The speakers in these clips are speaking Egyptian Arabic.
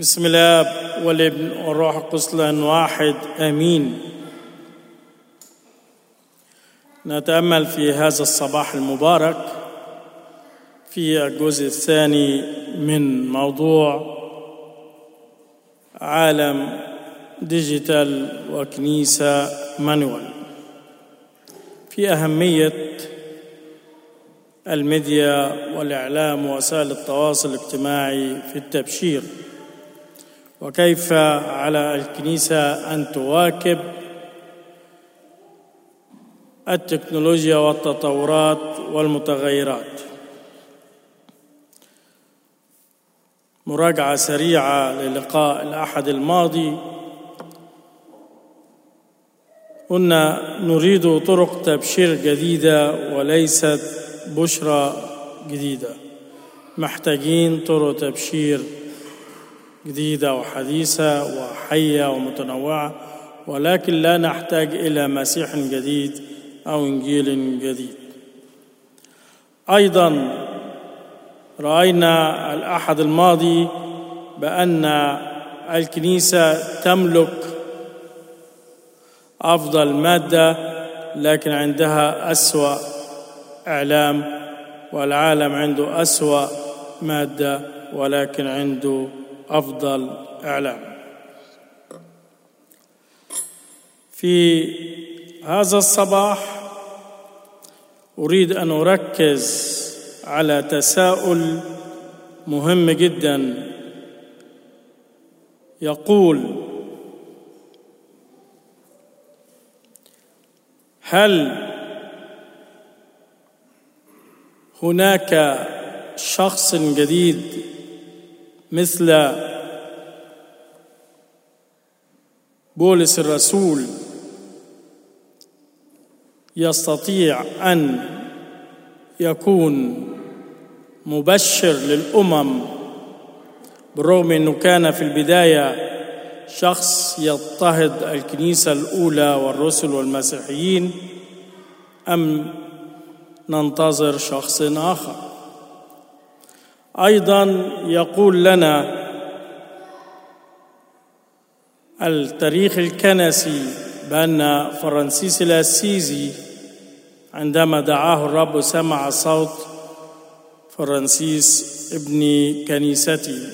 بسم الله والابن والروح القدس الآن واحد امين نتامل في هذا الصباح المبارك في الجزء الثاني من موضوع عالم ديجيتال وكنيسه مانوال في اهميه الميديا والاعلام ووسائل التواصل الاجتماعي في التبشير وكيف على الكنيسه ان تواكب التكنولوجيا والتطورات والمتغيرات مراجعه سريعه للقاء الاحد الماضي قلنا نريد طرق تبشير جديده وليست بشرى جديده محتاجين طرق تبشير جديده وحديثه وحيه ومتنوعه ولكن لا نحتاج الى مسيح جديد او انجيل جديد ايضا راينا الاحد الماضي بان الكنيسه تملك افضل ماده لكن عندها اسوا اعلام والعالم عنده اسوا ماده ولكن عنده افضل اعلام في هذا الصباح اريد ان اركز على تساؤل مهم جدا يقول هل هناك شخص جديد مثل بولس الرسول يستطيع ان يكون مبشر للامم بالرغم انه كان في البدايه شخص يضطهد الكنيسه الاولى والرسل والمسيحيين ام ننتظر شخص اخر ايضا يقول لنا التاريخ الكنسي بان فرانسيس الاسيزي عندما دعاه الرب سمع صوت فرانسيس ابن كنيستي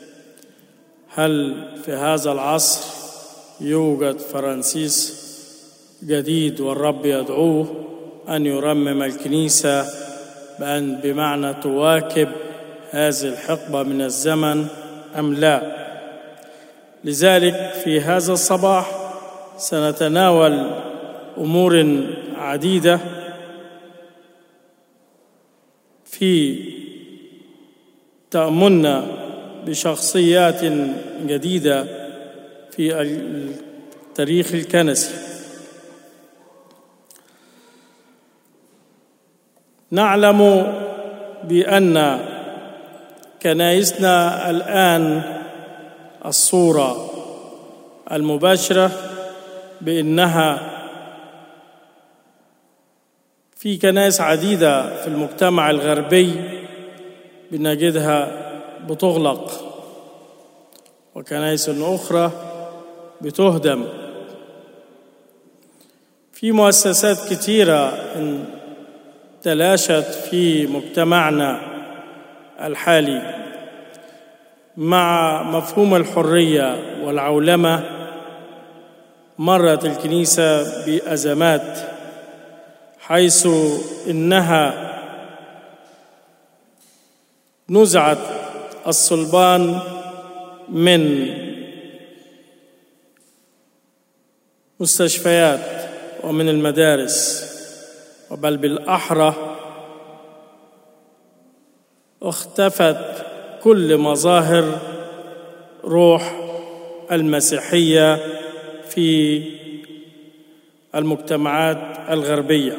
هل في هذا العصر يوجد فرانسيس جديد والرب يدعوه ان يرمم الكنيسه بان بمعنى تواكب هذه الحقبه من الزمن ام لا لذلك في هذا الصباح سنتناول امور عديده في تاملنا بشخصيات جديده في التاريخ الكنسي نعلم بان كنائسنا الان الصوره المباشره بانها في كنائس عديده في المجتمع الغربي بنجدها بتغلق وكنائس اخرى بتهدم في مؤسسات كثيره تلاشت في مجتمعنا الحالي مع مفهوم الحريه والعولمه مرت الكنيسه بازمات حيث انها نزعت الصلبان من مستشفيات ومن المدارس وبل بالاحرى اختفت كل مظاهر روح المسيحيه في المجتمعات الغربيه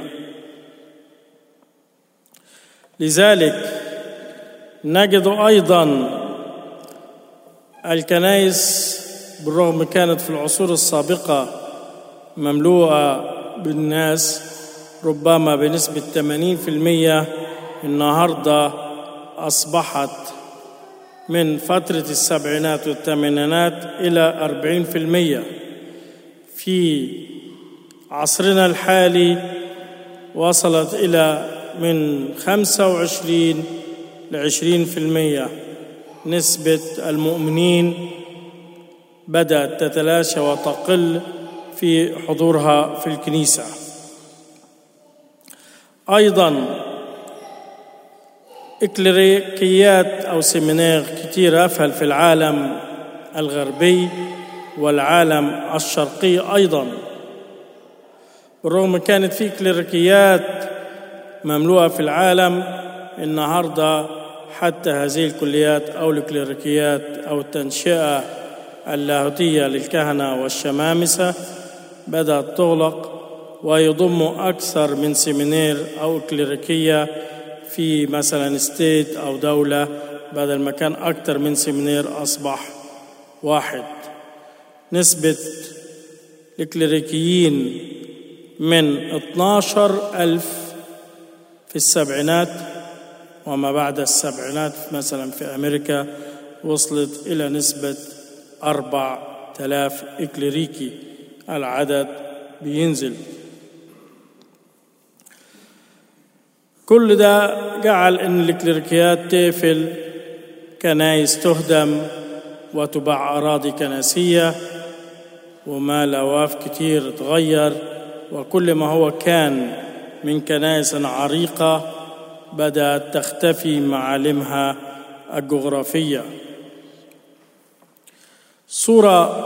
لذلك نجد ايضا الكنائس بالرغم كانت في العصور السابقه مملوءه بالناس ربما بنسبه 80% النهارده اصبحت من فترة السبعينات والثمانينات إلى أربعين في المية في عصرنا الحالي وصلت إلى من خمسة وعشرين لعشرين في المية نسبة المؤمنين بدأت تتلاشى وتقل في حضورها في الكنيسة أيضا إكليريكيات أو سيمينار كتير أفهل في العالم الغربي والعالم الشرقي أيضا بالرغم كانت في كليريكيات مملوءة في العالم النهاردة حتى هذه الكليات أو الكليريكيات أو التنشئة اللاهوتية للكهنة والشمامسة بدأت تغلق ويضم أكثر من سيمينير أو كليريكية في مثلا ستيت أو دولة بدل ما كان أكثر من سيمينير أصبح واحد نسبة الكليريكيين من 12 ألف في السبعينات وما بعد السبعينات مثلا في أمريكا وصلت إلى نسبة أربع تلاف إكليريكي العدد بينزل كل ده جعل ان الكليركيات تقفل كنايس تهدم وتباع اراضي كنسيه وما الاواف كتير تغير وكل ما هو كان من كنائس عريقه بدات تختفي معالمها الجغرافيه صوره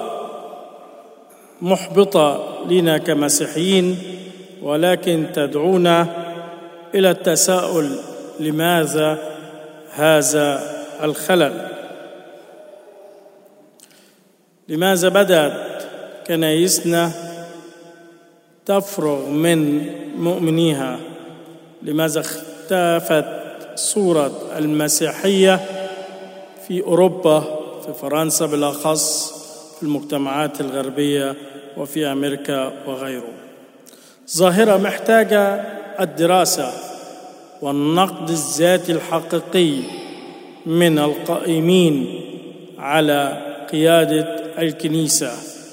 محبطه لنا كمسيحيين ولكن تدعونا الى التساؤل لماذا هذا الخلل لماذا بدات كنايسنا تفرغ من مؤمنيها لماذا اختفت صوره المسيحيه في اوروبا في فرنسا بالاخص في المجتمعات الغربيه وفي امريكا وغيره ظاهره محتاجه الدراسه والنقد الذاتي الحقيقي من القائمين على قياده الكنيسه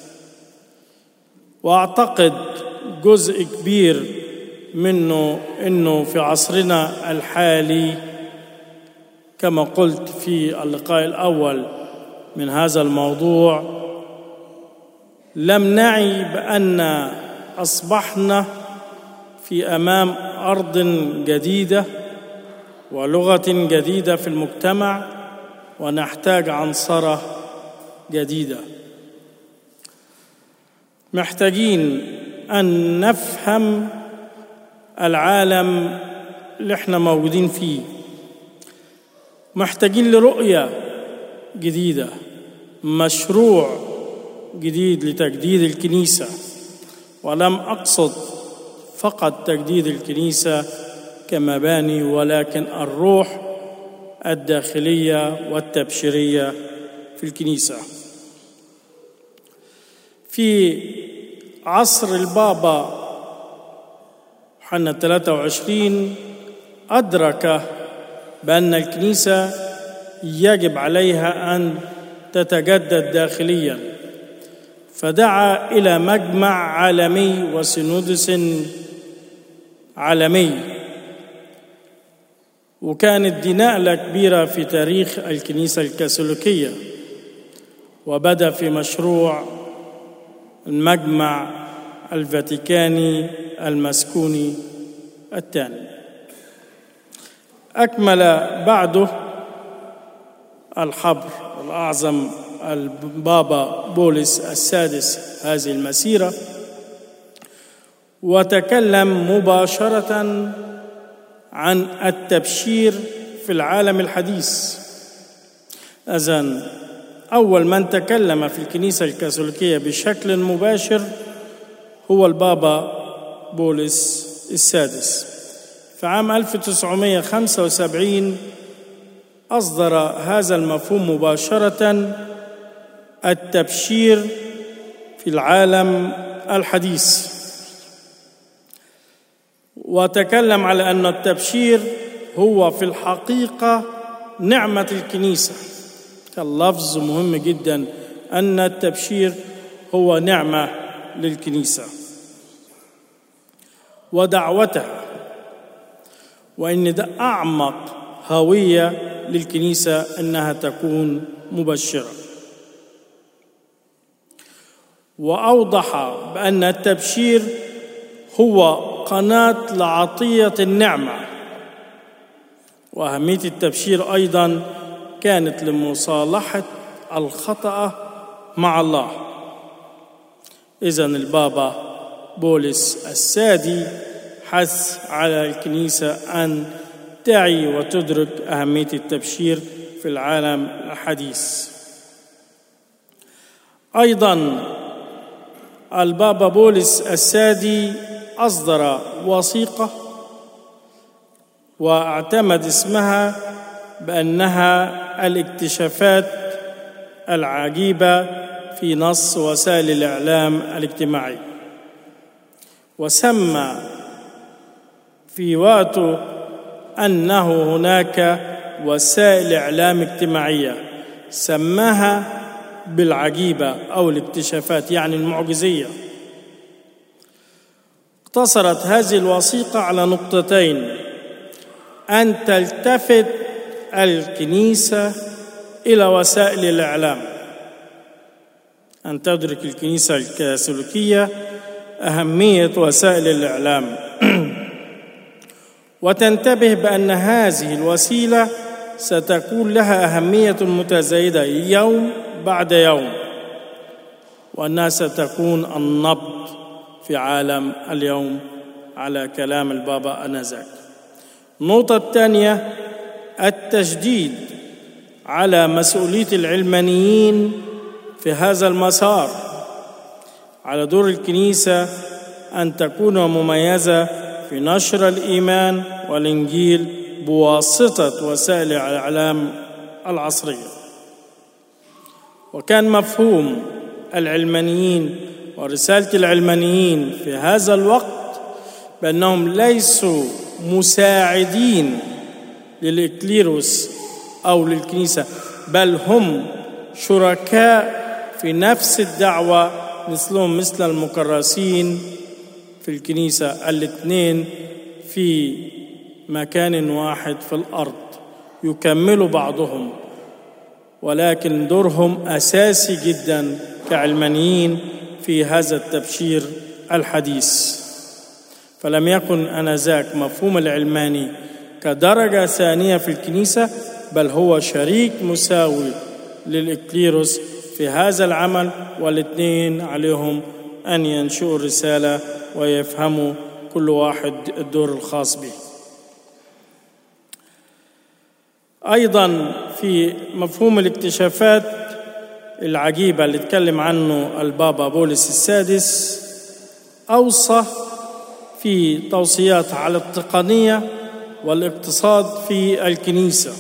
واعتقد جزء كبير منه انه في عصرنا الحالي كما قلت في اللقاء الاول من هذا الموضوع لم نعي بان اصبحنا في امام ارض جديده ولغه جديده في المجتمع ونحتاج عنصره جديده محتاجين ان نفهم العالم اللي احنا موجودين فيه محتاجين لرؤيه جديده مشروع جديد لتجديد الكنيسه ولم اقصد فقط تجديد الكنيسه كمباني ولكن الروح الداخليه والتبشيريه في الكنيسه في عصر البابا يوحنا 23 أدرك بأن الكنيسة يجب عليها أن تتجدد داخليا فدعا إلى مجمع عالمي وسنودس عالمي وكانت دي نقلة كبيرة في تاريخ الكنيسة الكاثوليكية وبدأ في مشروع المجمع الفاتيكاني المسكوني الثاني أكمل بعده الحبر الأعظم البابا بولس السادس هذه المسيرة وتكلم مباشرة عن التبشير في العالم الحديث أذن أول من تكلم في الكنيسة الكاثوليكية بشكل مباشر هو البابا بولس السادس في عام 1975 أصدر هذا المفهوم مباشرة التبشير في العالم الحديث وتكلم على أن التبشير هو في الحقيقة نعمة الكنيسة كان لفظ مهم جدا أن التبشير هو نعمة للكنيسة ودعوتها وإن ده أعمق هوية للكنيسة أنها تكون مبشرة وأوضح بأن التبشير هو قناة لعطية النعمة وأهمية التبشير أيضا كانت لمصالحة الخطأ مع الله إذا البابا بولس السادي حث على الكنيسة أن تعي وتدرك أهمية التبشير في العالم الحديث أيضا البابا بولس السادي أصدر وثيقة واعتمد اسمها بأنها الاكتشافات العجيبة في نص وسائل الإعلام الاجتماعي وسمى في وقته أنه هناك وسائل إعلام اجتماعية سماها بالعجيبة أو الاكتشافات يعني المعجزية اقتصرت هذه الوثيقة على نقطتين أن تلتفت الكنيسة إلى وسائل الإعلام أن تدرك الكنيسة الكاثوليكية أهمية وسائل الإعلام وتنتبه بأن هذه الوسيلة ستكون لها أهمية متزايدة يوم بعد يوم وأنها ستكون النبض في عالم اليوم على كلام البابا أنذاك النقطة الثانية التشديد على مسؤولية العلمانيين في هذا المسار على دور الكنيسة أن تكون مميزة في نشر الإيمان والإنجيل بواسطة وسائل الإعلام العصرية وكان مفهوم العلمانيين ورسالة العلمانيين في هذا الوقت بأنهم ليسوا مساعدين للإكليروس أو للكنيسة بل هم شركاء في نفس الدعوة مثلهم مثل المكرسين في الكنيسة الاثنين في مكان واحد في الأرض يكملوا بعضهم ولكن دورهم أساسي جدا كعلمانيين في هذا التبشير الحديث فلم يكن انذاك مفهوم العلماني كدرجه ثانيه في الكنيسه بل هو شريك مساوي للإكليروس في هذا العمل والاثنين عليهم أن ينشئوا الرسالة ويفهموا كل واحد الدور الخاص به أيضا في مفهوم الاكتشافات العجيبة اللي اتكلم عنه البابا بولس السادس أوصى في توصيات على التقنية والاقتصاد في الكنيسة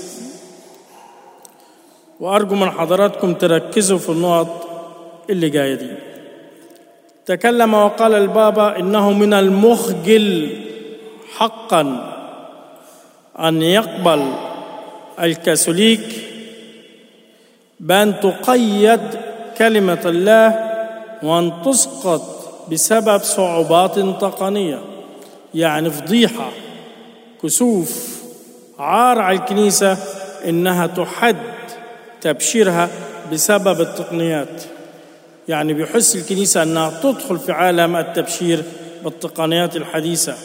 وأرجو من حضراتكم تركزوا في النقط اللي جاية دي تكلم وقال البابا إنه من المخجل حقا أن يقبل الكاثوليك بأن تقيد كلمة الله وأن تسقط بسبب صعوبات تقنية يعني فضيحة كسوف عار على الكنيسة إنها تحد تبشيرها بسبب التقنيات يعني بيحس الكنيسة أنها تدخل في عالم التبشير بالتقنيات الحديثة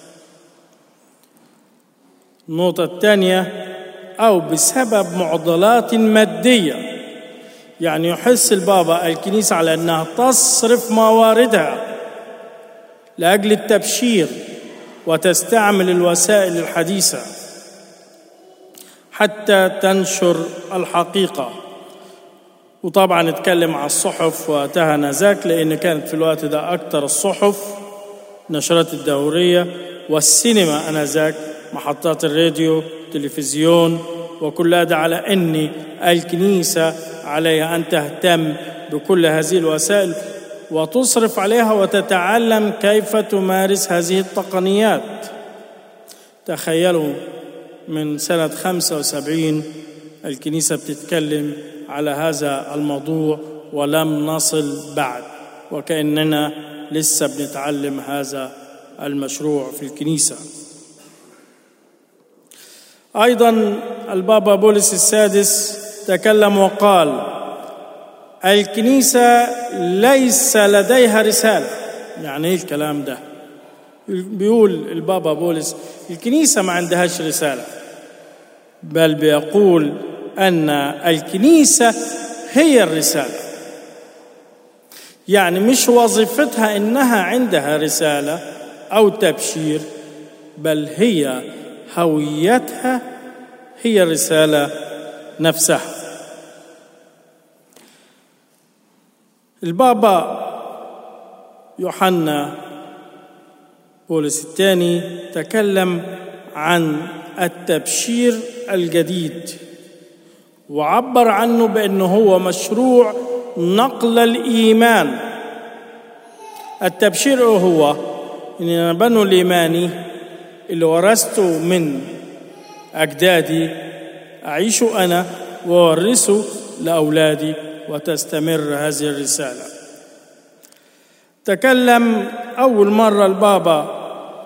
النقطة الثانية أو بسبب معضلات مادية يعني يحس البابا الكنيسة على أنها تصرف مواردها لأجل التبشير وتستعمل الوسائل الحديثة حتى تنشر الحقيقة وطبعا اتكلم على الصحف وقتها ذاك لأن كانت في الوقت ده أكثر الصحف نشرات الدورية والسينما أنذاك محطات الراديو تلفزيون وكل هذا على أن الكنيسة عليها أن تهتم بكل هذه الوسائل وتصرف عليها وتتعلم كيف تمارس هذه التقنيات تخيلوا من سنة 75 الكنيسة بتتكلم على هذا الموضوع ولم نصل بعد وكاننا لسه بنتعلم هذا المشروع في الكنيسه ايضا البابا بولس السادس تكلم وقال الكنيسه ليس لديها رساله يعني ايه الكلام ده بيقول البابا بولس الكنيسه ما عندهاش رساله بل بيقول ان الكنيسه هي الرساله يعني مش وظيفتها انها عندها رساله او تبشير بل هي هويتها هي الرساله نفسها البابا يوحنا بولس الثاني تكلم عن التبشير الجديد وعبر عنه بانه هو مشروع نقل الايمان التبشير هو ان انا بنو الايماني اللي ورثته من اجدادي اعيشه انا واورثه لاولادي وتستمر هذه الرساله تكلم اول مره البابا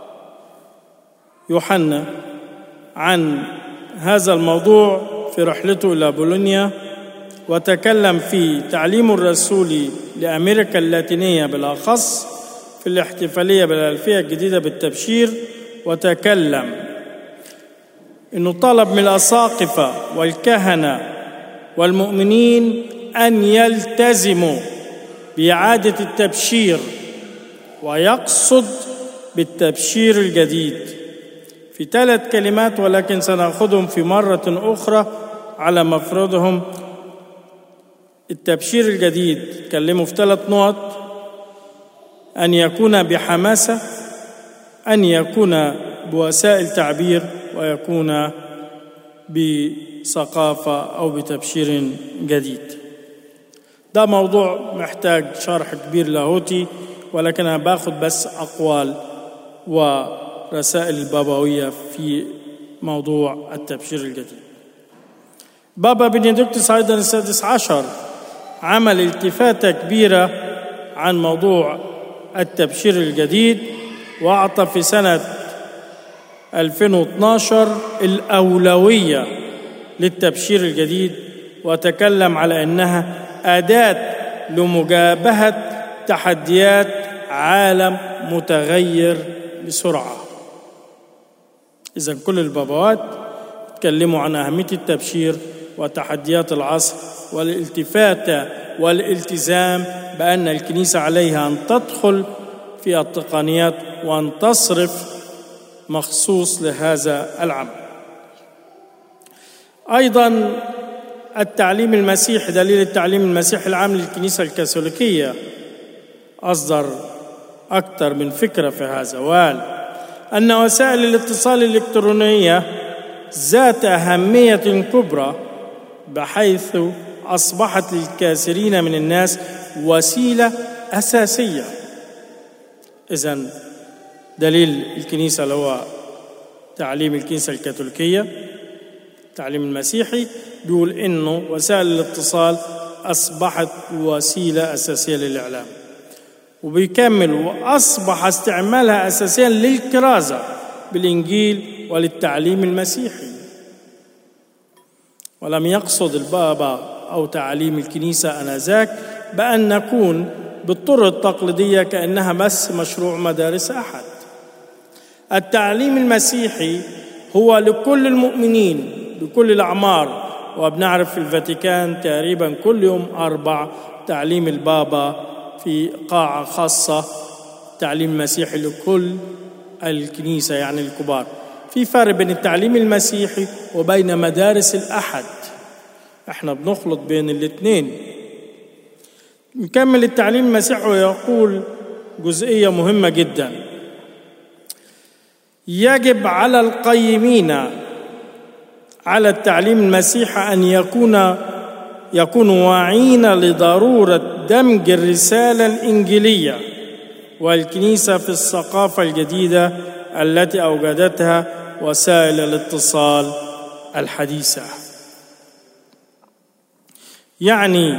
يوحنا عن هذا الموضوع في رحلته الى بولونيا وتكلم في تعليمه الرسولي لامريكا اللاتينيه بالاخص في الاحتفاليه بالالفيه الجديده بالتبشير وتكلم انه طلب من الاساقفه والكهنه والمؤمنين ان يلتزموا باعاده التبشير ويقصد بالتبشير الجديد في ثلاث كلمات ولكن سناخذهم في مره اخرى على مفردهم التبشير الجديد تكلموا في ثلاث نقط ان يكون بحماسه ان يكون بوسائل تعبير ويكون بثقافه او بتبشير جديد ده موضوع محتاج شرح كبير لاهوتي ولكن انا باخذ بس اقوال ورسائل البابويه في موضوع التبشير الجديد بابا بنديكتس ايضا السادس عشر عمل التفاته كبيره عن موضوع التبشير الجديد واعطى في سنه 2012 الاولويه للتبشير الجديد وتكلم على انها اداه لمجابهه تحديات عالم متغير بسرعه اذا كل البابوات تكلموا عن اهميه التبشير وتحديات العصر والالتفات والالتزام بان الكنيسه عليها ان تدخل في التقنيات وان تصرف مخصوص لهذا العمل ايضا التعليم المسيحي دليل التعليم المسيحي العام للكنيسه الكاثوليكيه اصدر اكثر من فكره في هذا وقال ان وسائل الاتصال الالكترونيه ذات اهميه كبرى بحيث اصبحت للكثيرين من الناس وسيله اساسيه اذا دليل الكنيسه اللي هو تعليم الكنيسه الكاثوليكيه التعليم المسيحي بيقول انه وسائل الاتصال اصبحت وسيله اساسيه للاعلام وبيكمل واصبح استعمالها اساسيا للكرازه بالانجيل وللتعليم المسيحي ولم يقصد البابا او تعاليم الكنيسه انذاك بان نكون بالطرق التقليديه كانها بس مشروع مدارس احد التعليم المسيحي هو لكل المؤمنين بكل الاعمار وبنعرف في الفاتيكان تقريبا كل يوم اربع تعليم البابا في قاعه خاصه تعليم مسيحي لكل الكنيسه يعني الكبار في فرق بين التعليم المسيحي وبين مدارس الاحد احنا بنخلط بين الاثنين نكمل التعليم المسيحي ويقول جزئيه مهمه جدا يجب على القيمين على التعليم المسيحي ان يكون يكونوا واعين لضروره دمج الرساله الانجيليه والكنيسه في الثقافه الجديده التي اوجدتها وسائل الاتصال الحديثه يعني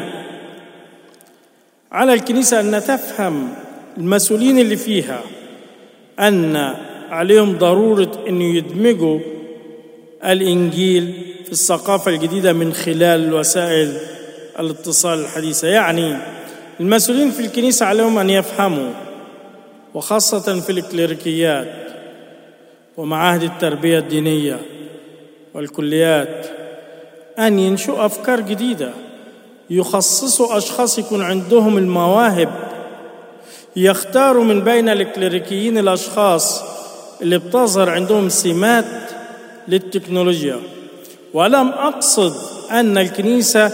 على الكنيسة أن تفهم المسؤولين اللي فيها أن عليهم ضرورة أن يدمجوا الإنجيل في الثقافة الجديدة من خلال وسائل الاتصال الحديثة يعني المسؤولين في الكنيسة عليهم أن يفهموا وخاصة في الكليريكيات ومعاهد التربية الدينية والكليات أن ينشئوا أفكار جديدة يخصصوا أشخاص يكون عندهم المواهب يختاروا من بين الكليريكيين الأشخاص اللي بتظهر عندهم سمات للتكنولوجيا ولم أقصد أن الكنيسة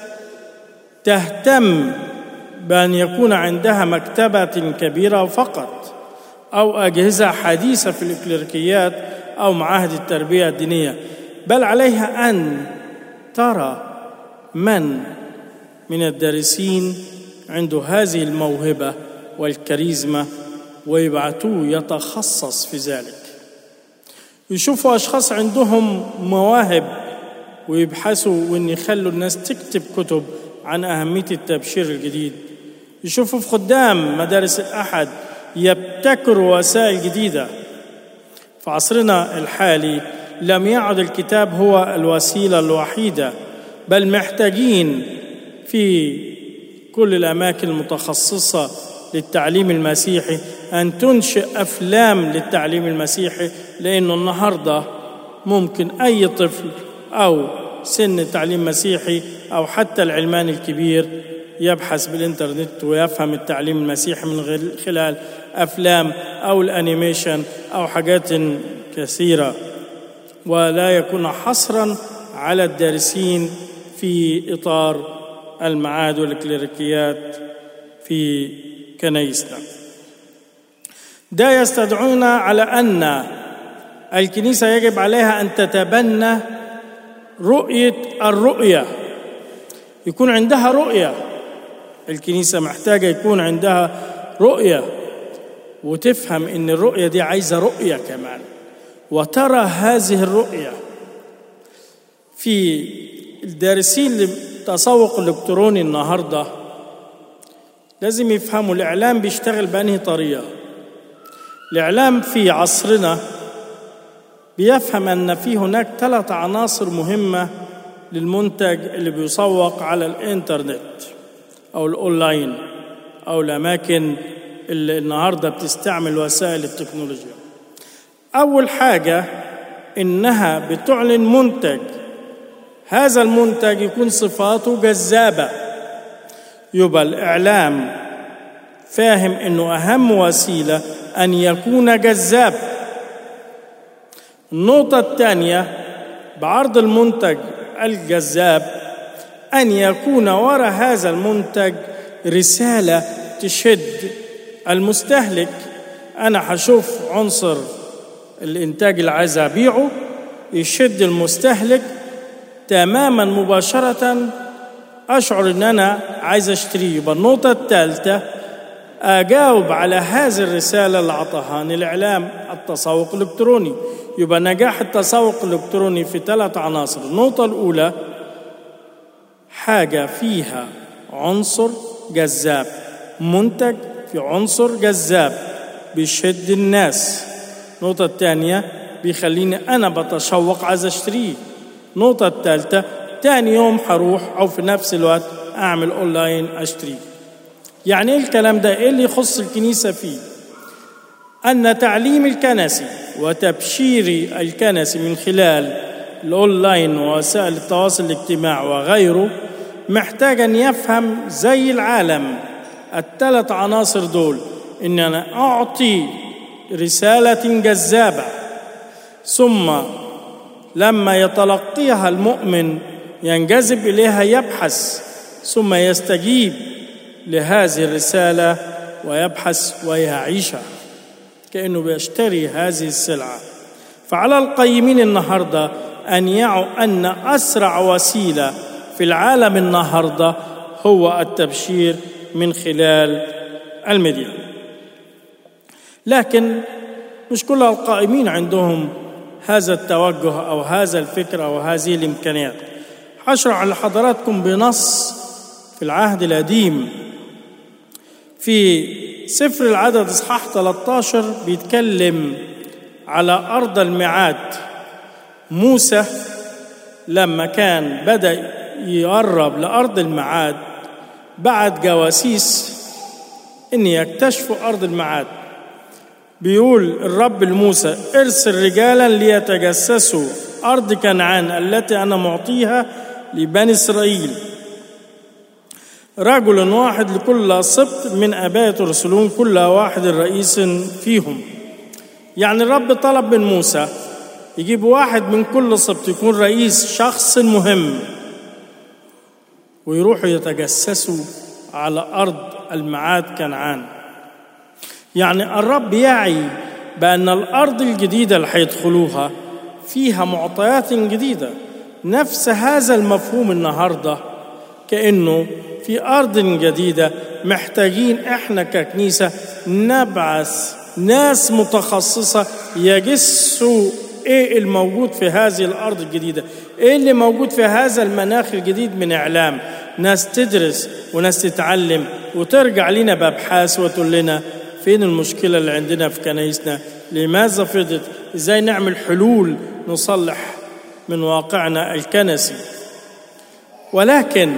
تهتم بأن يكون عندها مكتبة كبيرة فقط أو أجهزة حديثة في الإكليريكيات أو معاهد التربية الدينية بل عليها أن ترى من من الدارسين عنده هذه الموهبة والكاريزما ويبعثوه يتخصص في ذلك يشوفوا أشخاص عندهم مواهب ويبحثوا وإن يخلوا الناس تكتب كتب عن أهمية التبشير الجديد يشوفوا في خدام مدارس الأحد يبتكروا وسائل جديدة في عصرنا الحالي لم يعد الكتاب هو الوسيلة الوحيدة بل محتاجين في كل الأماكن المتخصصة للتعليم المسيحي أن تنشئ أفلام للتعليم المسيحي لأنه النهاردة ممكن أي طفل أو سن تعليم مسيحي أو حتى العلمان الكبير يبحث بالإنترنت ويفهم التعليم المسيحي من خلال أفلام أو الأنيميشن أو حاجات كثيرة ولا يكون حصرا على الدارسين في إطار المعاد والكليريكيات في كنيسنا ده يستدعونا على أن الكنيسة يجب عليها أن تتبنى رؤية الرؤية يكون عندها رؤية الكنيسة محتاجة يكون عندها رؤية وتفهم إن الرؤية دي عايزة رؤية كمان وترى هذه الرؤية في الدارسين للتسوق الإلكتروني النهاردة لازم يفهموا الإعلام بيشتغل بأنهي طريقة الإعلام في عصرنا بيفهم أن في هناك ثلاث عناصر مهمة للمنتج اللي بيسوق على الإنترنت أو الأونلاين أو الأماكن اللي النهاردة بتستعمل وسائل التكنولوجيا أول حاجة إنها بتعلن منتج هذا المنتج يكون صفاته جذابة يبقى الإعلام فاهم إنه أهم وسيلة أن يكون جذاب النقطة الثانية بعرض المنتج الجذاب أن يكون وراء هذا المنتج رسالة تشد المستهلك أنا هشوف عنصر الإنتاج اللي عايز أبيعه يشد المستهلك تماما مباشرة أشعر إن أنا عايز أشتريه يبقى النقطة الثالثة أجاوب على هذه الرسالة اللي أعطاهاني الإعلام التسوق الإلكتروني يبقى نجاح التسوق الإلكتروني في ثلاث عناصر النقطة الأولى حاجة فيها عنصر جذاب منتج في عنصر جذاب بيشد الناس النقطة الثانية بيخليني أنا بتشوق عايز أشتريه النقطة الثالثة تاني يوم هروح أو في نفس الوقت أعمل أونلاين أشتريه يعني إيه الكلام ده؟ إيه اللي يخص الكنيسة فيه؟ أن تعليم الكنسي وتبشير الكنسي من خلال الأونلاين ووسائل التواصل الاجتماعي وغيره محتاج أن يفهم زي العالم الثلاث عناصر دول إن أنا أعطي رسالة جذابة ثم لما يتلقيها المؤمن ينجذب إليها يبحث ثم يستجيب لهذه الرسالة ويبحث ويعيشها كأنه بيشتري هذه السلعة فعلى القيمين النهاردة أن يعوا أن أسرع وسيلة في العالم النهاردة هو التبشير من خلال الميديا لكن مش كل القائمين عندهم هذا التوجه أو هذا الفكر أو هذه الإمكانيات هشرح لحضراتكم بنص في العهد القديم في سفر العدد اصحاح 13 بيتكلم على ارض الميعاد موسى لما كان بدا يقرب لارض الميعاد بعت جواسيس ان يكتشفوا ارض الميعاد بيقول الرب لموسى ارسل رجالا ليتجسسوا ارض كنعان التي انا معطيها لبني اسرائيل رجل واحد لكل سبط من اباء ترسلون كل واحد رئيس فيهم يعني الرب طلب من موسى يجيب واحد من كل سبط يكون رئيس شخص مهم ويروحوا يتجسسوا على ارض المعاد كنعان يعني الرب يعي بان الارض الجديده اللي هيدخلوها فيها معطيات جديده نفس هذا المفهوم النهارده كانه في ارض جديده محتاجين احنا ككنيسه نبعث ناس متخصصه يجسوا ايه الموجود في هذه الارض الجديده ايه اللي موجود في هذا المناخ الجديد من اعلام ناس تدرس وناس تتعلم وترجع لنا بابحاث وتقول لنا فين المشكله اللي عندنا في كنايسنا لماذا فضت ازاي نعمل حلول نصلح من واقعنا الكنسي ولكن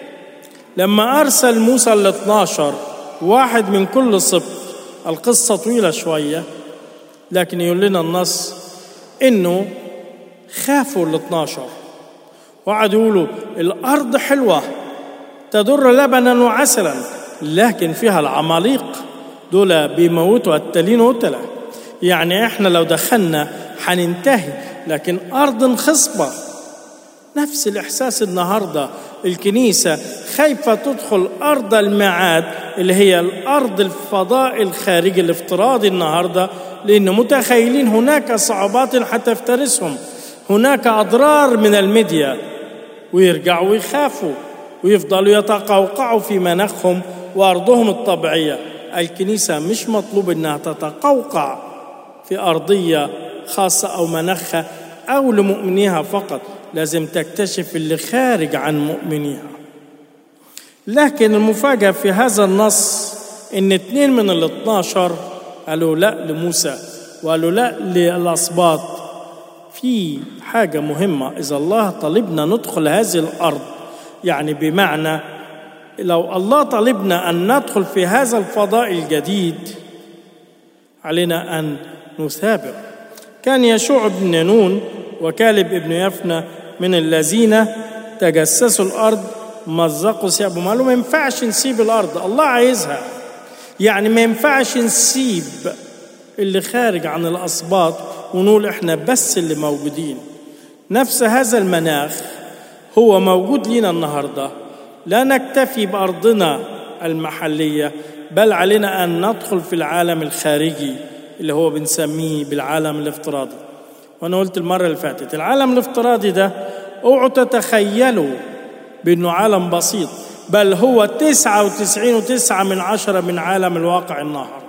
لما ارسل موسى ال 12 واحد من كل سبط القصه طويله شويه لكن يقول لنا النص انه خافوا ال 12 وقعدوا يقولوا الارض حلوه تدر لبنا وعسلا لكن فيها العماليق دول بيموتوا التلين وتلا يعني احنا لو دخلنا حننتهي لكن ارض خصبه نفس الاحساس النهارده الكنيسه خايفه تدخل ارض الميعاد اللي هي الارض الفضاء الخارجي الافتراضي النهارده لان متخيلين هناك صعوبات حتفترسهم هناك اضرار من الميديا ويرجعوا ويخافوا ويفضلوا يتقوقعوا في مناخهم وارضهم الطبيعيه الكنيسه مش مطلوب انها تتقوقع في ارضيه خاصه او مناخها او لمؤمنيها فقط لازم تكتشف اللي خارج عن مؤمنيها لكن المفاجاه في هذا النص ان اثنين من ال 12 قالوا لا لموسى وقالوا لا للاسباط في حاجه مهمه اذا الله طلبنا ندخل هذه الارض يعني بمعنى لو الله طلبنا ان ندخل في هذا الفضاء الجديد علينا ان نثابر كان يشوع بن نون وكالب ابن يفنى من الذين تجسسوا الارض مزقوا ثيابهم قالوا ما ينفعش نسيب الارض الله عايزها يعني ما ينفعش نسيب اللي خارج عن الاسباط ونقول احنا بس اللي موجودين نفس هذا المناخ هو موجود لنا النهارده لا نكتفي بارضنا المحليه بل علينا ان ندخل في العالم الخارجي اللي هو بنسميه بالعالم الافتراضي وانا قلت المره اللي فاتت العالم الافتراضي ده اوعوا تتخيلوا بانه عالم بسيط بل هو تسعة وتسعين وتسعة من عشرة من عالم الواقع النهاردة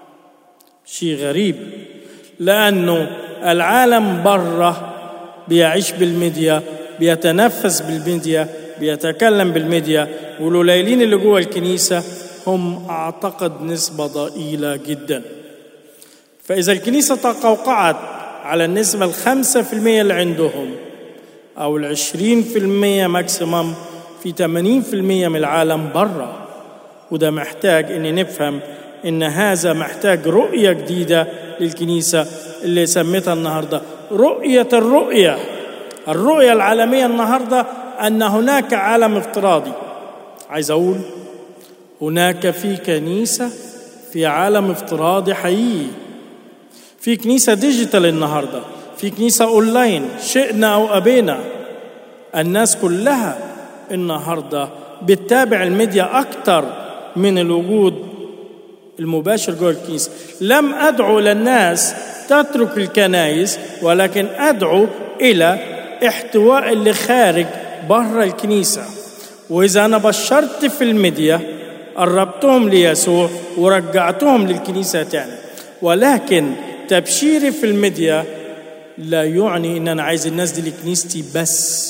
شيء غريب لأنه العالم بره بيعيش بالميديا بيتنفس بالميديا بيتكلم بالميديا والقليلين اللي جوه الكنيسة هم أعتقد نسبة ضئيلة جدا فإذا الكنيسة تقوقعت على النسبة الخمسة في المية اللي عندهم أو العشرين في المية ماكسيمم في 80% من العالم برا وده محتاج ان نفهم ان هذا محتاج رؤيه جديده للكنيسه اللي سميتها النهارده رؤيه الرؤيه الرؤيه العالميه النهارده ان هناك عالم افتراضي عايز اقول هناك في كنيسه في عالم افتراضي حقيقي في كنيسه ديجيتال النهارده في كنيسه اونلاين شئنا او ابينا الناس كلها النهارده بتتابع الميديا اكتر من الوجود المباشر جوه الكنيسه لم ادعو للناس تترك الكنائس ولكن ادعو الى احتواء اللي خارج بره الكنيسه واذا انا بشرت في الميديا قربتهم ليسوع ورجعتهم للكنيسه تاني ولكن تبشيري في الميديا لا يعني ان انا عايز الناس دي لكنيستي بس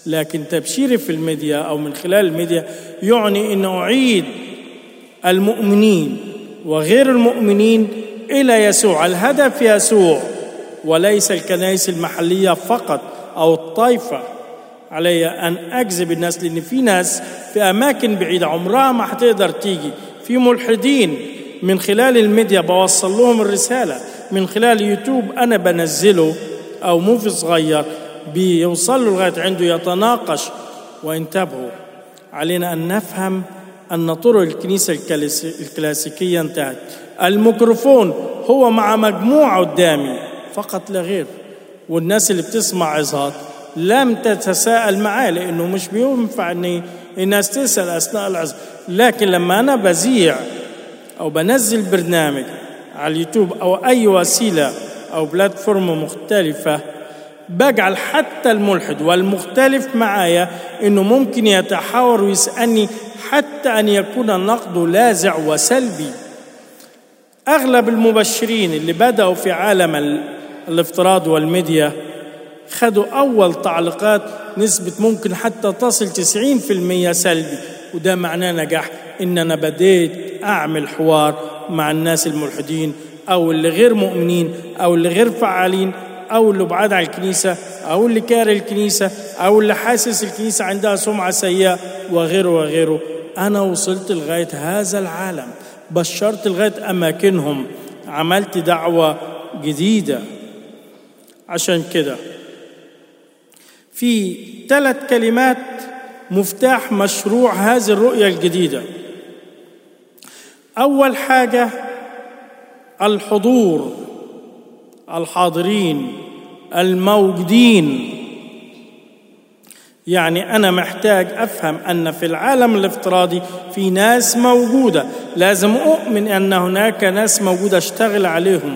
لكن تبشيري في الميديا أو من خلال الميديا يعني أن أعيد المؤمنين وغير المؤمنين إلى يسوع الهدف يسوع وليس الكنائس المحلية فقط أو الطائفة علي أن أجذب الناس لأن في ناس في أماكن بعيدة عمرها ما هتقدر تيجي في ملحدين من خلال الميديا بوصل لهم الرسالة من خلال يوتيوب أنا بنزله أو موفي صغير بيوصل له لغاية عنده يتناقش وانتبهوا علينا أن نفهم أن طرق الكنيسة الكلاسيكية انتهت الميكروفون هو مع مجموعة قدامي فقط لا غير والناس اللي بتسمع عظات لم تتساءل معاه لأنه مش بينفع أن الناس تسأل أثناء العظة لكن لما أنا بذيع أو بنزل برنامج على اليوتيوب أو أي وسيلة أو بلاتفورم مختلفة بجعل حتى الملحد والمختلف معايا انه ممكن يتحاور ويسالني حتى ان يكون النقد لاذع وسلبي اغلب المبشرين اللي بداوا في عالم الافتراض والميديا خدوا اول تعليقات نسبه ممكن حتى تصل 90% سلبي وده معناه نجاح ان انا بديت اعمل حوار مع الناس الملحدين او اللي غير مؤمنين او اللي غير فعالين او اللي بعاد عن الكنيسه او اللي كاره الكنيسه او اللي حاسس الكنيسه عندها سمعه سيئه وغيره وغيره انا وصلت لغايه هذا العالم بشرت لغايه اماكنهم عملت دعوه جديده عشان كده في ثلاث كلمات مفتاح مشروع هذه الرؤيه الجديده اول حاجه الحضور الحاضرين الموجودين يعني انا محتاج افهم ان في العالم الافتراضي في ناس موجوده لازم اؤمن ان هناك ناس موجوده اشتغل عليهم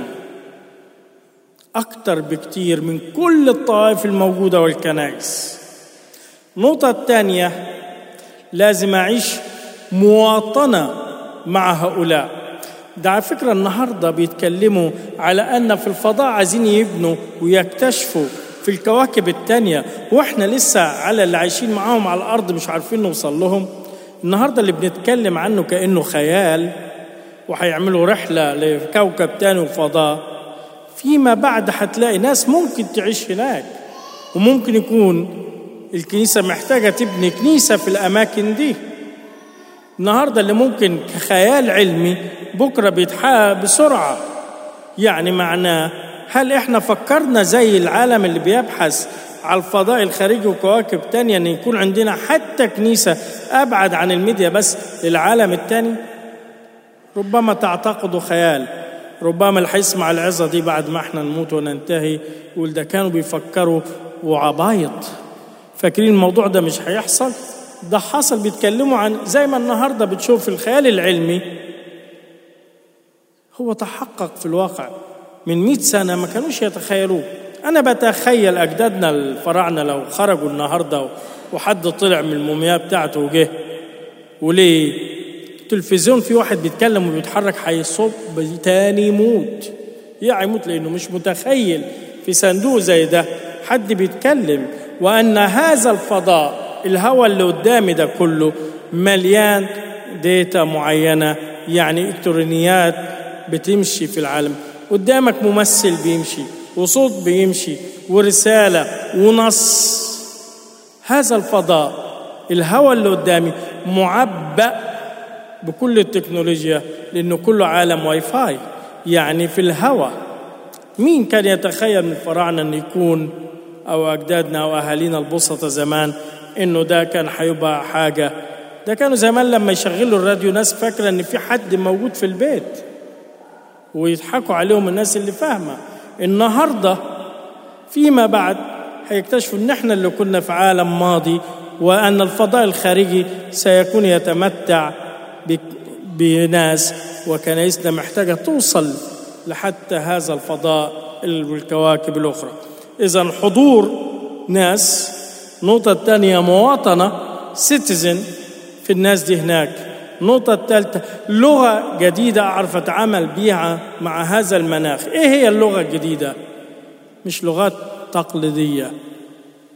اكتر بكتير من كل الطوائف الموجوده والكنائس النقطه الثانيه لازم اعيش مواطنه مع هؤلاء ده على فكرة النهاردة بيتكلموا على أن في الفضاء عايزين يبنوا ويكتشفوا في الكواكب التانية وإحنا لسه على اللي عايشين معاهم على الأرض مش عارفين نوصل لهم النهاردة اللي بنتكلم عنه كأنه خيال وهيعملوا رحلة لكوكب تاني وفضاء فيما بعد هتلاقي ناس ممكن تعيش هناك وممكن يكون الكنيسة محتاجة تبني كنيسة في الأماكن دي النهارده اللي ممكن كخيال علمي بكره بيتحقق بسرعه يعني معناه هل احنا فكرنا زي العالم اللي بيبحث على الفضاء الخارجي وكواكب تانية ان يكون عندنا حتى كنيسة ابعد عن الميديا بس للعالم التاني ربما تعتقدوا خيال ربما اللي هيسمع العظة دي بعد ما احنا نموت وننتهي يقول ده كانوا بيفكروا وعبايط فاكرين الموضوع ده مش هيحصل ده حصل بيتكلموا عن زي ما النهارده بتشوف الخيال العلمي هو تحقق في الواقع من مئة سنة ما كانوش يتخيلوه أنا بتخيل أجدادنا الفراعنة لو خرجوا النهاردة وحد طلع من المومياء بتاعته وجه وليه التلفزيون في واحد بيتكلم وبيتحرك هيصب تاني يموت يعني يموت لأنه مش متخيل في صندوق زي ده حد بيتكلم وأن هذا الفضاء الهواء اللي قدامي ده كله مليان ديتا معينة يعني إلكترونيات بتمشي في العالم قدامك ممثل بيمشي وصوت بيمشي ورسالة ونص هذا الفضاء الهواء اللي قدامي معبأ بكل التكنولوجيا لأنه كله عالم واي فاي يعني في الهواء مين كان يتخيل من الفراعنة أن يكون أو أجدادنا أو أهالينا البسطة زمان انه ده كان هيبقى حاجه ده كانوا زمان لما يشغلوا الراديو ناس فاكره ان في حد موجود في البيت ويضحكوا عليهم الناس اللي فاهمه النهارده فيما بعد هيكتشفوا ان احنا اللي كنا في عالم ماضي وان الفضاء الخارجي سيكون يتمتع بناس وكنائسنا محتاجه توصل لحتى هذا الفضاء والكواكب الاخرى اذا حضور ناس النقطة الثانية مواطنة سيتيزن في الناس دي هناك النقطة الثالثة لغة جديدة أعرف أتعامل بيها مع هذا المناخ إيه هي اللغة الجديدة؟ مش لغات تقليدية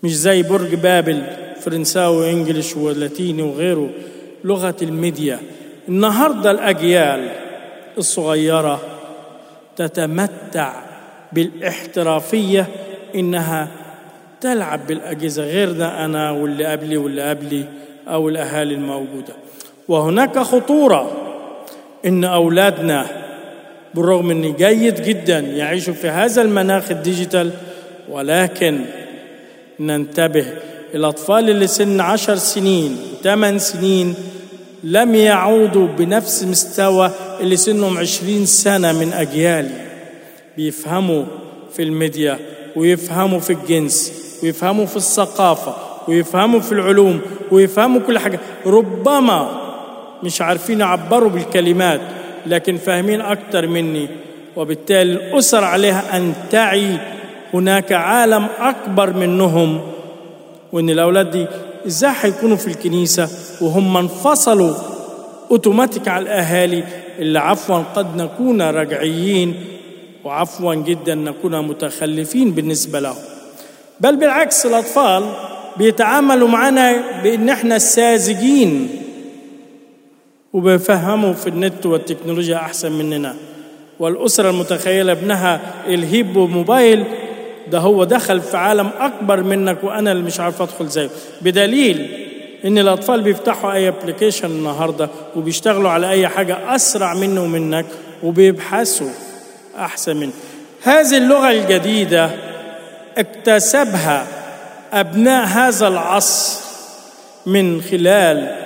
مش زي برج بابل فرنساوي وانجليش ولاتيني وغيره لغة الميديا النهاردة الأجيال الصغيرة تتمتع بالاحترافية إنها تلعب بالأجهزة غيرنا أنا واللي قبلي واللي قبلي أو الأهالي الموجودة وهناك خطورة إن أولادنا بالرغم أن جيد جدا يعيشوا في هذا المناخ الديجيتال ولكن ننتبه الأطفال اللي سن عشر سنين ثمان سنين لم يعودوا بنفس مستوى اللي سنهم عشرين سنة من أجيالي بيفهموا في الميديا ويفهموا في الجنس ويفهموا في الثقافة ويفهموا في العلوم ويفهموا كل حاجة ربما مش عارفين يعبروا بالكلمات لكن فاهمين أكتر مني وبالتالي الأسر عليها أن تعي هناك عالم أكبر منهم وإن الأولاد دي إزاي هيكونوا في الكنيسة وهم انفصلوا أوتوماتيك على الأهالي اللي عفوا قد نكون رجعيين وعفوا جدا نكون متخلفين بالنسبة لهم بل بالعكس الأطفال بيتعاملوا معنا بأن احنا ساذجين وبيفهموا في النت والتكنولوجيا أحسن مننا والأسرة المتخيلة ابنها الهيب موبايل ده هو دخل في عالم أكبر منك وأنا اللي مش عارف أدخل زيه بدليل إن الأطفال بيفتحوا أي ابلكيشن النهاردة وبيشتغلوا على أي حاجة أسرع منه ومنك وبيبحثوا أحسن منه هذه اللغة الجديدة اكتسبها أبناء هذا العصر من خلال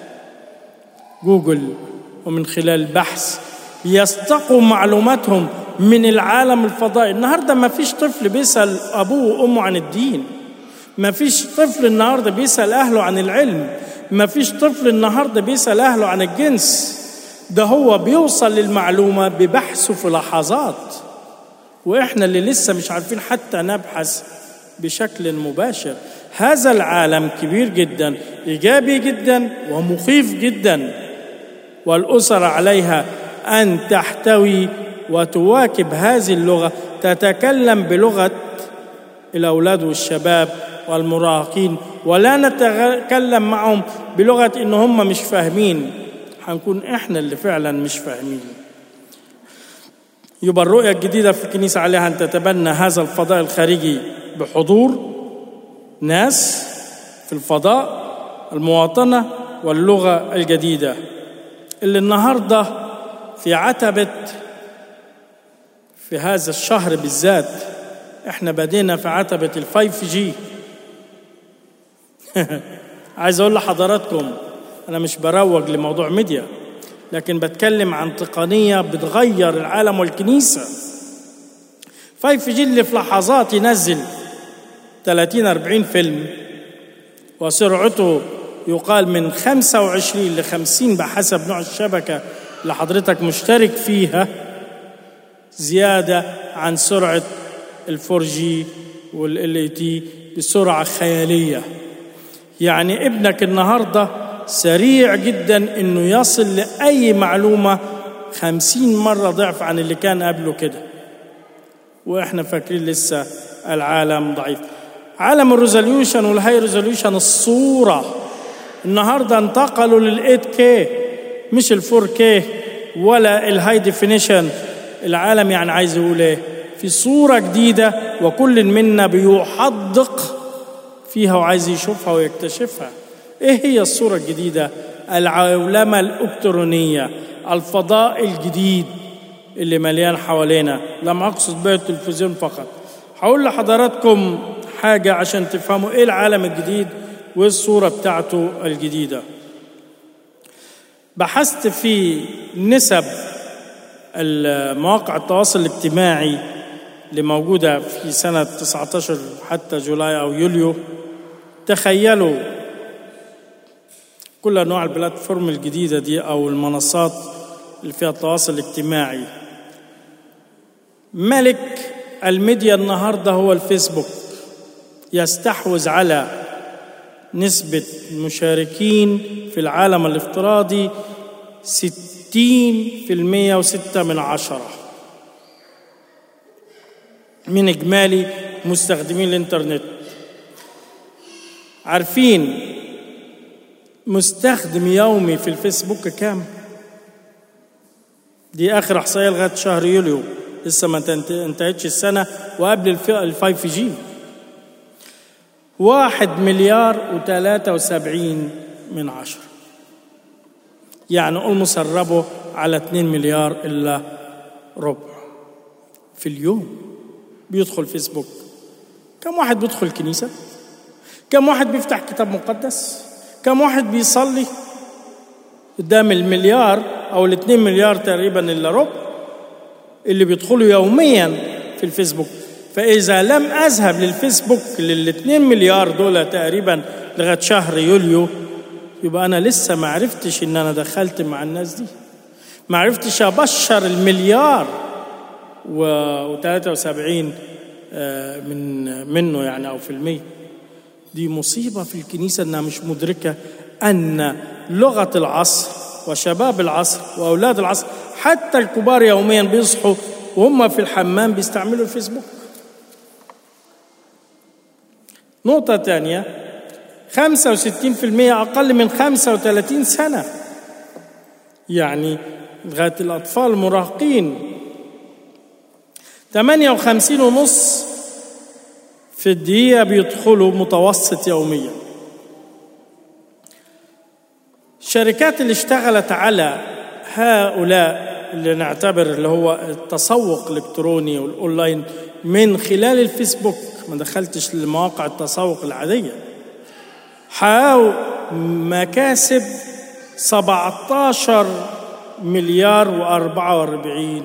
جوجل ومن خلال بحث يستقوا معلوماتهم من العالم الفضائي النهارده ما فيش طفل بيسال ابوه وامه عن الدين ما فيش طفل النهارده بيسال اهله عن العلم ما فيش طفل النهارده بيسال اهله عن الجنس ده هو بيوصل للمعلومه ببحثه في لحظات واحنا اللي لسه مش عارفين حتى نبحث بشكل مباشر هذا العالم كبير جدا ايجابي جدا ومخيف جدا والاسر عليها ان تحتوي وتواكب هذه اللغه تتكلم بلغه الاولاد والشباب والمراهقين ولا نتكلم معهم بلغه ان هم مش فاهمين هنكون احنا اللي فعلا مش فاهمين يبقى الرؤيه الجديده في الكنيسه عليها ان تتبنى هذا الفضاء الخارجي بحضور ناس في الفضاء المواطنه واللغه الجديده اللي النهارده في عتبه في هذا الشهر بالذات احنا بدينا في عتبة الفايف جي عايز اقول لحضراتكم انا مش بروج لموضوع ميديا لكن بتكلم عن تقنية بتغير العالم والكنيسة فايف جي اللي في لحظات ينزل 30 40 فيلم وسرعته يقال من 25 ل 50 بحسب نوع الشبكة اللي حضرتك مشترك فيها زيادة عن سرعة الفور جي والال اي تي بسرعة خيالية يعني ابنك النهاردة سريع جدا انه يصل لأي معلومة خمسين مرة ضعف عن اللي كان قبله كده واحنا فاكرين لسه العالم ضعيف عالم الريزوليوشن والهاي ريزوليوشن الصورة النهارده انتقلوا لل 8 كي مش ال 4 كي ولا الهاي ديفينيشن العالم يعني عايز يقول ايه في صورة جديدة وكل منا بيحدق فيها وعايز يشوفها ويكتشفها ايه هي الصورة الجديدة العولمة الإلكترونية الفضاء الجديد اللي مليان حوالينا لم أقصد به التلفزيون فقط هقول لحضراتكم حاجة عشان تفهموا ايه العالم الجديد وايه الصورة بتاعته الجديدة بحثت في نسب مواقع التواصل الاجتماعي اللي موجودة في سنة 19 حتى جولاي أو يوليو تخيلوا كل أنواع البلاتفورم الجديدة دي أو المنصات اللي فيها التواصل الاجتماعي ملك الميديا النهاردة هو الفيسبوك يستحوذ على نسبة مشاركين في العالم الافتراضي ستين في المية وستة من عشرة من إجمالي مستخدمين الإنترنت عارفين مستخدم يومي في الفيسبوك كام دي اخر احصائيه لغايه شهر يوليو لسه ما انتهتش السنه وقبل الفايف جي واحد مليار وثلاثة وسبعين من عشرة يعني قول مسربه على اتنين مليار إلا ربع في اليوم بيدخل فيسبوك كم واحد بيدخل كنيسة كم واحد بيفتح كتاب مقدس كم واحد بيصلي قدام المليار أو الاتنين مليار تقريبا إلا ربع اللي بيدخلوا يوميا في الفيسبوك فإذا لم أذهب للفيسبوك للاتنين مليار دول تقريبا لغاية شهر يوليو يبقى أنا لسه ما عرفتش إن أنا دخلت مع الناس دي ما عرفتش أبشر المليار و73 من منه يعني أو في المية دي مصيبة في الكنيسة إنها مش مدركة أن لغة العصر وشباب العصر وأولاد العصر حتى الكبار يوميا بيصحوا وهم في الحمام بيستعملوا الفيسبوك نقطة ثانية 65% أقل من 35 سنة يعني لغاية الأطفال المراهقين 58 ونص في الدقيقة بيدخلوا متوسط يوميا الشركات اللي اشتغلت على هؤلاء اللي نعتبر اللي هو التسوق الالكتروني والاونلاين من خلال الفيسبوك ما دخلتش لمواقع التسوق العادية حققوا مكاسب 17 مليار و44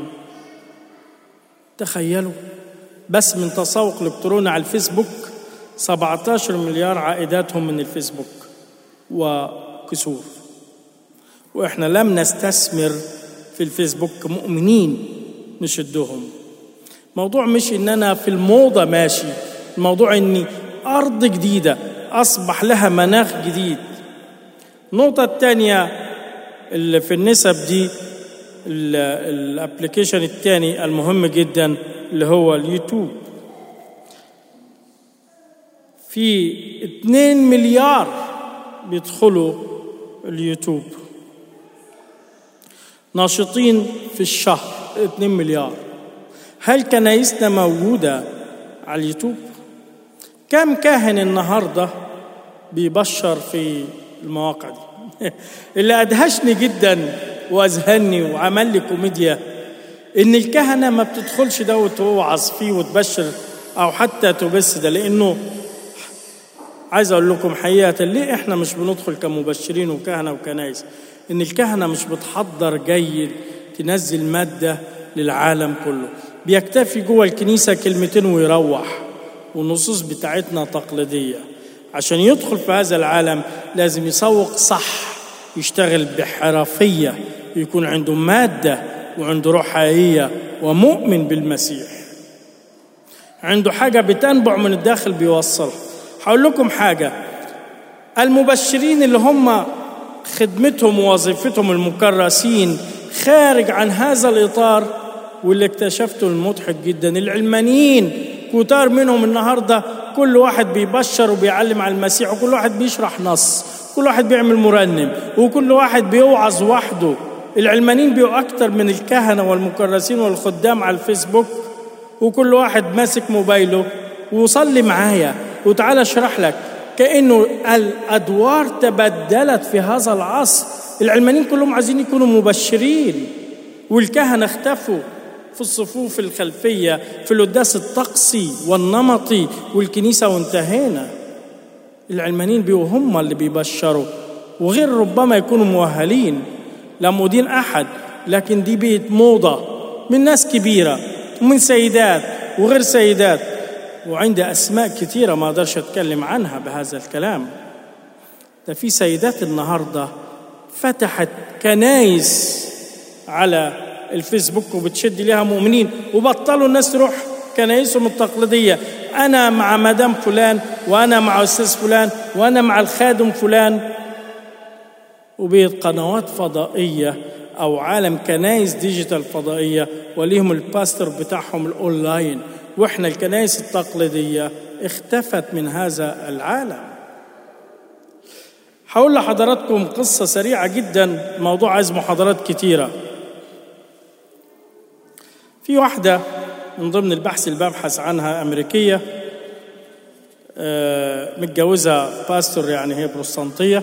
تخيلوا بس من تسوق الكتروني على الفيسبوك 17 مليار عائداتهم من الفيسبوك وكسور واحنا لم نستثمر في الفيسبوك مؤمنين نشدهم موضوع مش ان انا في الموضه ماشي الموضوع اني ارض جديده اصبح لها مناخ جديد النقطه الثانيه اللي في النسب دي الابلكيشن الثاني المهم جدا اللي هو اليوتيوب في 2 مليار بيدخلوا اليوتيوب ناشطين في الشهر 2 مليار هل كنايسنا موجودة على اليوتيوب؟ كم كاهن النهاردة بيبشر في المواقع دي؟ اللي أدهشني جدا وأذهلني وعمل لي كوميديا إن الكهنة ما بتدخلش ده وتوعظ فيه وتبشر أو حتى تبث ده لأنه عايز أقول لكم حقيقة ليه إحنا مش بندخل كمبشرين وكهنة وكنايس إن الكهنة مش بتحضر جيد تنزل مادة للعالم كله بيكتفي جوه الكنيسة كلمتين ويروح والنصوص بتاعتنا تقليدية عشان يدخل في هذا العالم لازم يسوق صح يشتغل بحرفية يكون عنده مادة وعنده روح حقيقية ومؤمن بالمسيح عنده حاجة بتنبع من الداخل بيوصلها هقول لكم حاجة المبشرين اللي هم خدمتهم ووظيفتهم المكرسين خارج عن هذا الإطار واللي اكتشفته المضحك جدا العلمانيين كتار منهم النهاردة كل واحد بيبشر وبيعلم على المسيح وكل واحد بيشرح نص كل واحد بيعمل مرنم وكل واحد بيوعظ وحده العلمانيين بيبقوا أكتر من الكهنة والمكرسين والخدام على الفيسبوك وكل واحد ماسك موبايله وصلي معايا وتعالى اشرح لك كأنه الأدوار تبدلت في هذا العصر العلمانيين كلهم عايزين يكونوا مبشرين والكهنة اختفوا في الصفوف الخلفية في القداس الطقسي والنمطي والكنيسة وانتهينا العلمانيين بيبقوا هم اللي بيبشروا وغير ربما يكونوا مؤهلين لا مدين أحد لكن دي بيت موضة من ناس كبيرة ومن سيدات وغير سيدات وعندي أسماء كثيرة ما أقدرش أتكلم عنها بهذا الكلام ده في سيدات النهاردة فتحت كنايس على الفيسبوك وبتشد ليها مؤمنين وبطلوا الناس تروح كنايسهم التقليدية أنا مع مدام فلان وأنا مع أستاذ فلان وأنا مع الخادم فلان وبيت قنوات فضائية أو عالم كنايس ديجيتال فضائية وليهم الباستر بتاعهم الأونلاين وإحنا الكنايس التقليدية اختفت من هذا العالم هقول لحضراتكم قصة سريعة جدا موضوع عايز محاضرات كتيرة في واحدة من ضمن البحث اللي ببحث عنها أمريكية آه، متجوزة باستور يعني هي بروستانتية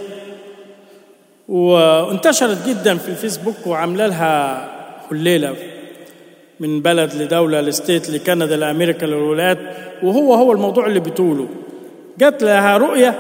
وانتشرت جدا في الفيسبوك وعاملة لها هليلة من بلد لدولة لستيت لكندا لأمريكا للولايات وهو هو الموضوع اللي بتقوله جات لها رؤية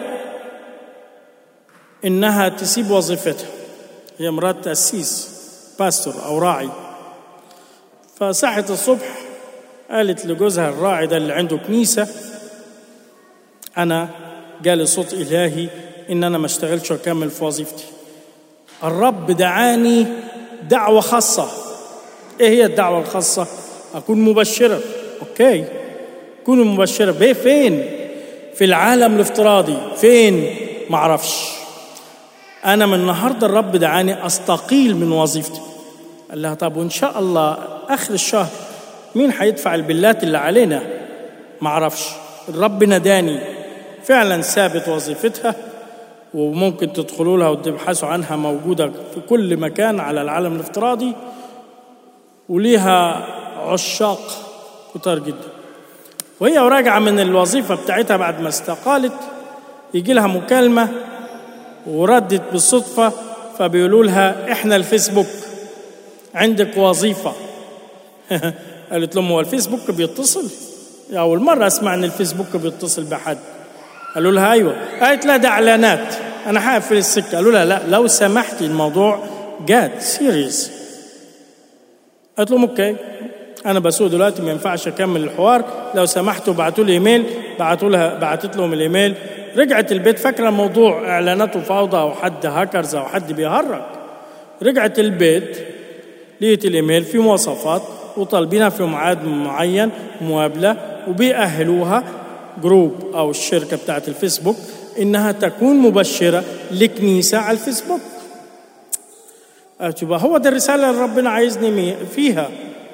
إنها تسيب وظيفتها هي مرات تأسيس باستور أو راعي فصحت الصبح قالت لجوزها الراعي ده اللي عنده كنيسة أنا جالي صوت إلهي إن أنا ما اشتغلش وأكمل في وظيفتي الرب دعاني دعوة خاصة إيه هي الدعوة الخاصة؟ أكون مبشرة أوكي كونوا مبشرة بيه فين؟ في العالم الافتراضي فين؟ معرفش أنا من النهاردة الرب دعاني أستقيل من وظيفتي قال لها طب وإن شاء الله آخر الشهر مين هيدفع البلات اللي علينا؟ معرفش الرب نداني فعلا سابت وظيفتها وممكن تدخلوا لها وتبحثوا عنها موجودة في كل مكان على العالم الافتراضي وليها عشاق كتار جدا وهي راجعة من الوظيفة بتاعتها بعد ما استقالت يجي لها مكالمة وردت بالصدفة فبيقولوا لها احنا الفيسبوك عندك وظيفة قالت لهم هو الفيسبوك بيتصل أول مرة أسمع إن الفيسبوك بيتصل بحد قالوا لها أيوة قالت لا ده إعلانات أنا هقفل السكة قالوا لها لا لو سمحتي الموضوع جاد سيريس قالت لهم أوكي أنا بسوق دلوقتي ما ينفعش أكمل الحوار لو سمحتوا بعتوا لي إيميل بعتوا لها بعتت لهم الإيميل رجعت البيت فاكرة الموضوع إعلانات وفوضى أو حد هاكرز أو حد بيهرج رجعت البيت لقيت الإيميل فيه مواصفات وطالبينها في ميعاد معين مقابلة وبيأهلوها جروب أو الشركة بتاعت الفيسبوك إنها تكون مبشرة لكنيسة على الفيسبوك قالت يبقى هو ده الرسالة اللي ربنا عايزني فيها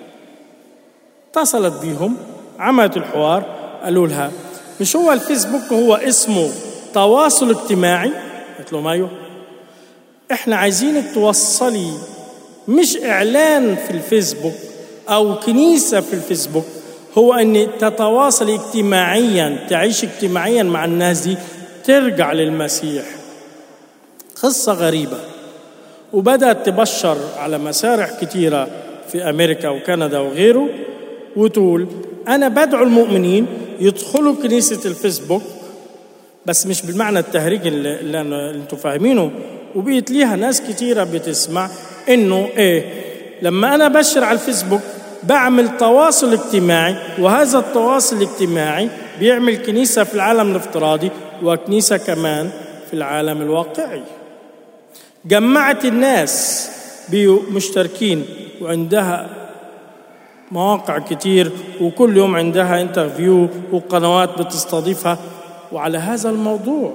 اتصلت بيهم عملت الحوار قالوا لها مش هو الفيسبوك هو اسمه تواصل اجتماعي قلت لهم ايوه احنا عايزينك توصلي مش اعلان في الفيسبوك او كنيسه في الفيسبوك هو ان تتواصل اجتماعيا تعيش اجتماعيا مع الناس دي ترجع للمسيح قصه غريبه وبدات تبشر على مسارح كتيره في امريكا وكندا وغيره وتقول انا بدعو المؤمنين يدخلوا كنيسه الفيسبوك بس مش بالمعنى التهريج اللي, اللي انتوا فاهمينه وبقيت ليها ناس كتيره بتسمع انه ايه لما انا بشر على الفيسبوك بعمل تواصل اجتماعي وهذا التواصل الاجتماعي بيعمل كنيسه في العالم الافتراضي وكنيسه كمان في العالم الواقعي جمعت الناس مشتركين وعندها مواقع كتير وكل يوم عندها انترفيو وقنوات بتستضيفها وعلى هذا الموضوع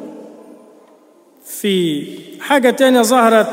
في حاجة تانية ظهرت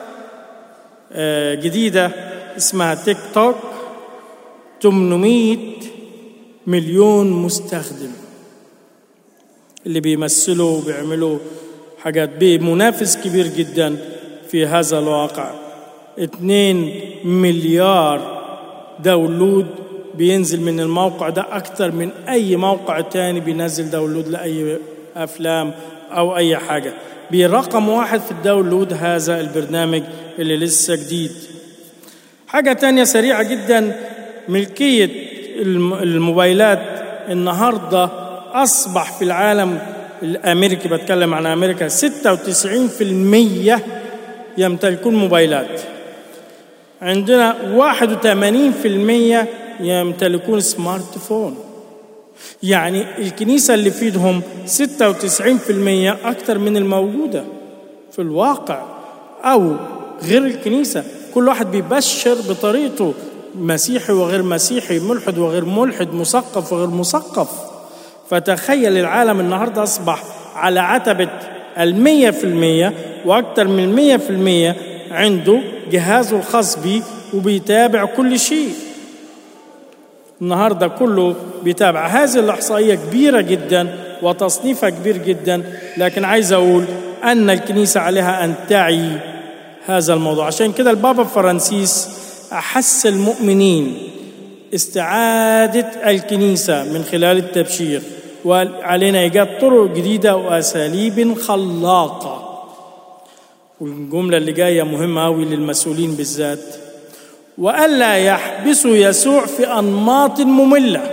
جديدة اسمها تيك توك 800 مليون مستخدم اللي بيمثلوا وبيعملوا حاجات بمنافس كبير جدا في هذا الواقع 2 مليار داونلود بينزل من الموقع ده أكتر من أي موقع تاني بينزل داونلود لأي أفلام أو أي حاجة برقم واحد في الداونلود هذا البرنامج اللي لسه جديد حاجة تانية سريعة جدا ملكية الموبايلات النهاردة أصبح في العالم الأمريكي بتكلم عن أمريكا 96% يمتلكون موبايلات عندنا 81% يمتلكون سمارت فون يعني الكنيسة اللي في ايدهم 96% أكثر من الموجودة في الواقع أو غير الكنيسة كل واحد بيبشر بطريقته مسيحي وغير مسيحي ملحد وغير ملحد مثقف وغير مثقف فتخيل العالم النهاردة أصبح على عتبة المية في المية وأكثر من المية في المية عنده جهازه الخاص بيه وبيتابع كل شيء النهارده كله بيتابع هذه الاحصائيه كبيره جدا وتصنيفها كبير جدا لكن عايز اقول أن الكنيسة عليها أن تعي هذا الموضوع عشان كده البابا فرانسيس أحس المؤمنين استعادة الكنيسة من خلال التبشير وعلينا إيجاد طرق جديدة وأساليب خلاقة والجملة اللي جاية مهمة أوي للمسؤولين بالذات وألا يحبسوا يسوع في أنماط مملة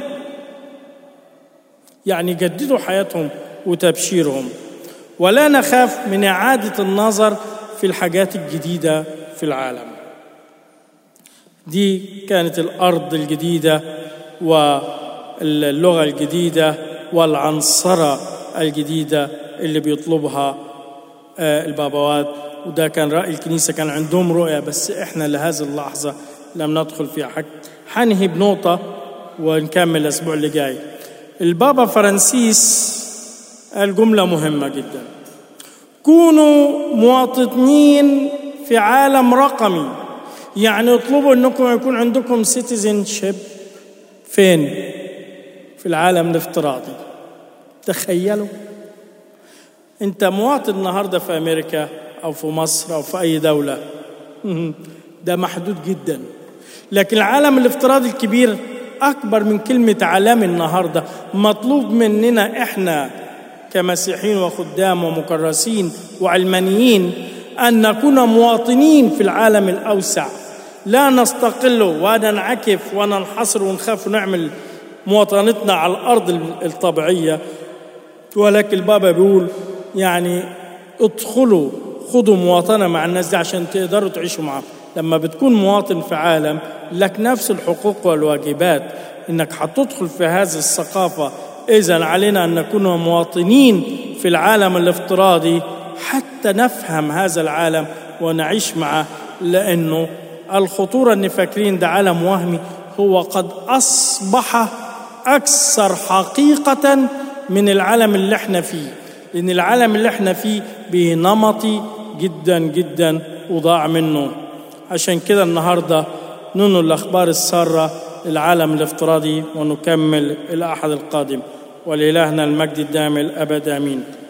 يعني يجددوا حياتهم وتبشيرهم ولا نخاف من إعادة النظر في الحاجات الجديدة في العالم دي كانت الأرض الجديدة واللغة الجديدة والعنصرة الجديدة اللي بيطلبها البابوات وده كان رأي الكنيسة كان عندهم رؤية بس إحنا لهذه اللحظة لم ندخل فيها حق حنهي بنقطة ونكمل الأسبوع اللي جاي البابا فرانسيس قال جملة مهمة جدا كونوا مواطنين في عالم رقمي يعني اطلبوا انكم يكون عندكم سيتيزن شيب فين في العالم الافتراضي تخيلوا انت مواطن النهارده في امريكا او في مصر او في اي دوله ده محدود جدا لكن العالم الافتراضي الكبير اكبر من كلمه عالمي النهارده مطلوب مننا احنا كمسيحيين وخدام ومكرسين وعلمانيين ان نكون مواطنين في العالم الاوسع لا نستقل وننعكف وننحصر ونخاف ونعمل مواطنتنا على الارض الطبيعيه ولكن البابا بيقول يعني ادخلوا خدوا مواطنه مع الناس دي عشان تقدروا تعيشوا معاهم لما بتكون مواطن في عالم لك نفس الحقوق والواجبات انك هتدخل في هذه الثقافه اذا علينا ان نكون مواطنين في العالم الافتراضي حتى نفهم هذا العالم ونعيش معه لانه الخطوره ان فاكرين ده عالم وهمي هو قد اصبح اكثر حقيقه من العالم اللي احنا فيه لان العالم اللي احنا فيه بنمطي جدا جدا وضاع منه عشان كده النهارده ننقل الاخبار الساره للعالم الافتراضي ونكمل الاحد القادم ولإلهنا المجد الدائم الابد امين